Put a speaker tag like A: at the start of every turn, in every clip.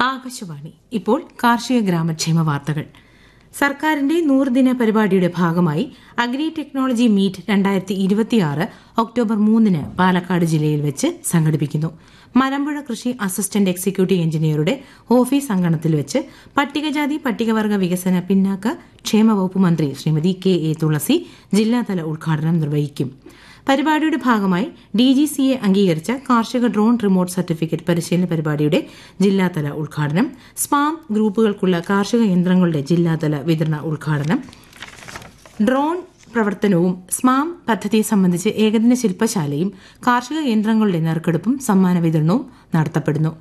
A: ആകാശവാണി ഇപ്പോൾ കാർഷിക ഗ്രാമക്ഷേമ വാർത്തകൾ സർക്കാരിന്റെ നൂറുദിന പരിപാടിയുടെ ഭാഗമായി അഗ്രി ടെക്നോളജി മീറ്റ് രണ്ടായിരത്തി ഇരുപത്തിയാറ് ഒക്ടോബർ മൂന്നിന് പാലക്കാട് ജില്ലയിൽ വെച്ച് സംഘടിപ്പിക്കുന്നു മലമ്പുഴ കൃഷി അസിസ്റ്റന്റ് എക്സിക്യൂട്ടീവ് എഞ്ചിനീയറുടെ ഓഫീസ് അങ്കണത്തിൽ വെച്ച് പട്ടികജാതി പട്ടികവർഗ വികസന പിന്നാക്ക ക്ഷേമ വകുപ്പ് മന്ത്രി ശ്രീമതി കെ എ തുളസി ജില്ലാതല ഉദ്ഘാടനം നിർവഹിക്കും പരിപാടിയുടെ ഭാഗമായി ഡി ജി സി എ അംഗീകരിച്ച കാർഷിക ഡ്രോൺ റിമോട്ട് സർട്ടിഫിക്കറ്റ് പരിശീലന പരിപാടിയുടെ ജില്ലാതല ഉദ്ഘാടനം സ്പാം ഗ്രൂപ്പുകൾക്കുള്ള കാർഷിക യന്ത്രങ്ങളുടെ ജില്ലാതല വിതരണ ഉദ്ഘാടനം ഡ്രോൺ പ്രവർത്തനവും സ്മാം പദ്ധതി സംബന്ധിച്ച് ഏകദിന ശില്പശാലയും കാർഷിക യന്ത്രങ്ങളുടെ നറുക്കെടുപ്പും സമ്മാന വിതരണവും നടത്തപ്പെടുന്നു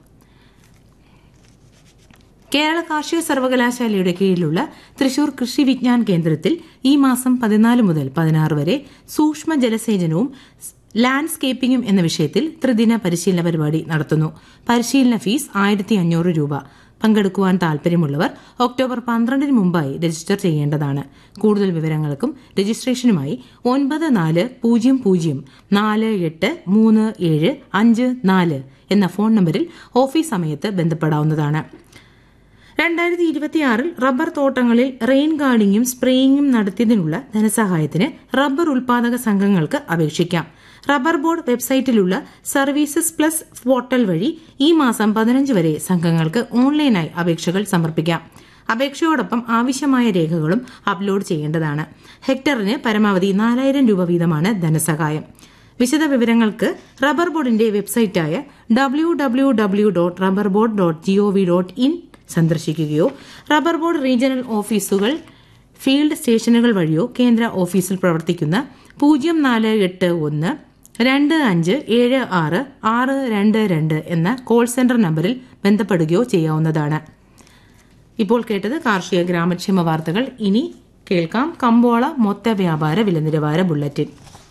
A: കേരള കാർഷിക സർവകലാശാലയുടെ കീഴിലുള്ള തൃശൂർ കൃഷി വിജ്ഞാൻ കേന്ദ്രത്തിൽ ഈ മാസം പതിനാല് മുതൽ പതിനാറ് വരെ സൂക്ഷ്മ ജലസേചനവും ലാൻഡ്സ്കേപ്പിംഗും എന്ന വിഷയത്തിൽ ത്രിദിന പരിശീലന പരിപാടി നടത്തുന്നു പരിശീലന ഫീസ് ആയിരത്തി അഞ്ഞൂറ് രൂപ പങ്കെടുക്കുവാൻ താൽപര്യമുള്ളവർ ഒക്ടോബർ പന്ത്രണ്ടിന് മുമ്പായി രജിസ്റ്റർ ചെയ്യേണ്ടതാണ് കൂടുതൽ വിവരങ്ങൾക്കും രജിസ്ട്രേഷനുമായി ഒൻപത് നാല് പൂജ്യം പൂജ്യം നാല് എട്ട് മൂന്ന് ഏഴ് അഞ്ച് നാല് എന്ന ഫോൺ നമ്പറിൽ ഓഫീസ് സമയത്ത് ബന്ധപ്പെടാവുന്നതാണ് രണ്ടായിരത്തി ഇരുപത്തിയാറിൽ റബ്ബർ തോട്ടങ്ങളിൽ റെയിൻ ഗാർഡിങ്ങും സ്പ്രേയിങ്ങും നടത്തിയതിനുള്ള ധനസഹായത്തിന് റബ്ബർ ഉൽപാദക സംഘങ്ങൾക്ക് അപേക്ഷിക്കാം റബ്ബർ ബോർഡ് വെബ്സൈറ്റിലുള്ള സർവീസസ് പ്ലസ് പോർട്ടൽ വഴി ഈ മാസം പതിനഞ്ച് വരെ സംഘങ്ങൾക്ക് ഓൺലൈനായി അപേക്ഷകൾ സമർപ്പിക്കാം അപേക്ഷയോടൊപ്പം ആവശ്യമായ രേഖകളും അപ്ലോഡ് ചെയ്യേണ്ടതാണ് ഹെക്ടറിന് പരമാവധി നാലായിരം രൂപ വീതമാണ് ധനസഹായം വിശദ വിവരങ്ങൾക്ക് റബ്ബർ ബോർഡിന്റെ വെബ്സൈറ്റായ W W W dot rubber board dot GOV dot in സന്ദർശിക്കുകയോ റബ്ബർ ബോർഡ് റീജിയണൽ ഓഫീസുകൾ ഫീൽഡ് സ്റ്റേഷനുകൾ വഴിയോ കേന്ദ്ര ഓഫീസിൽ പ്രവർത്തിക്കുന്ന പൂജ്യം നാല് എട്ട് ഒന്ന് രണ്ട് അഞ്ച് ഏഴ് ആറ് ആറ് രണ്ട് രണ്ട് എന്ന കോൾ സെന്റർ നമ്പറിൽ ബന്ധപ്പെടുകയോ ചെയ്യാവുന്നതാണ് ഇപ്പോൾ കേട്ടത് കാർഷിക ഗ്രാമക്ഷേമ വാർത്തകൾ ഇനി കേൾക്കാം കമ്പോള മൊത്ത വ്യാപാര വില നിലവാര ബുള്ളറ്റിൻ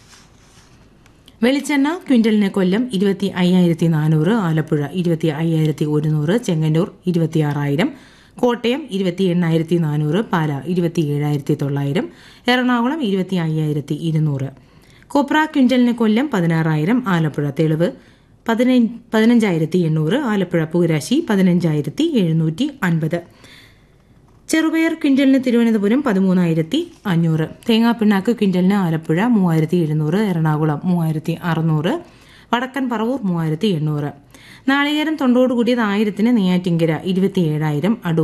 A: വെളിച്ചെണ്ണ ക്വിന്റലിന് കൊല്ലം ഇരുപത്തി അയ്യായിരത്തി നാനൂറ് ആലപ്പുഴ ഇരുപത്തി അയ്യായിരത്തി ഒരുന്നൂറ് ചെങ്ങന്നൂർ ഇരുപത്തിയാറായിരം കോട്ടയം ഇരുപത്തി എണ്ണായിരത്തി നാനൂറ് പാല ഇരുപത്തി ഏഴായിരത്തി തൊള്ളായിരം എറണാകുളം ഇരുപത്തി അയ്യായിരത്തി ഇരുന്നൂറ് കൊപ്ര ക്വിന്റലിന് കൊല്ലം പതിനാറായിരം ആലപ്പുഴ തെളിവ് പതിനഞ്ചായിരത്തി എണ്ണൂറ് ആലപ്പുഴ പൂരാശി പതിനഞ്ചായിരത്തി എഴുന്നൂറ്റി അൻപത് ചെറുപയർ ക്വിന്റലിന് തിരുവനന്തപുരം പതിമൂന്നായിരത്തി അഞ്ഞൂറ് തേങ്ങാപ്പിണ്ണാക്ക് ക്വിന്റലിന് ആലപ്പുഴ മൂവായിരത്തി എഴുന്നൂറ് എറണാകുളം മൂവായിരത്തി അറുന്നൂറ് വടക്കൻ പറവൂർ മൂവായിരത്തി എണ്ണൂറ് നാളികേരം തൊണ്ടോട് കൂടിയത് ആയിരത്തിന് നെയ്യാറ്റിങ്കര ഇരുപത്തിയേഴായിരം അടൂർ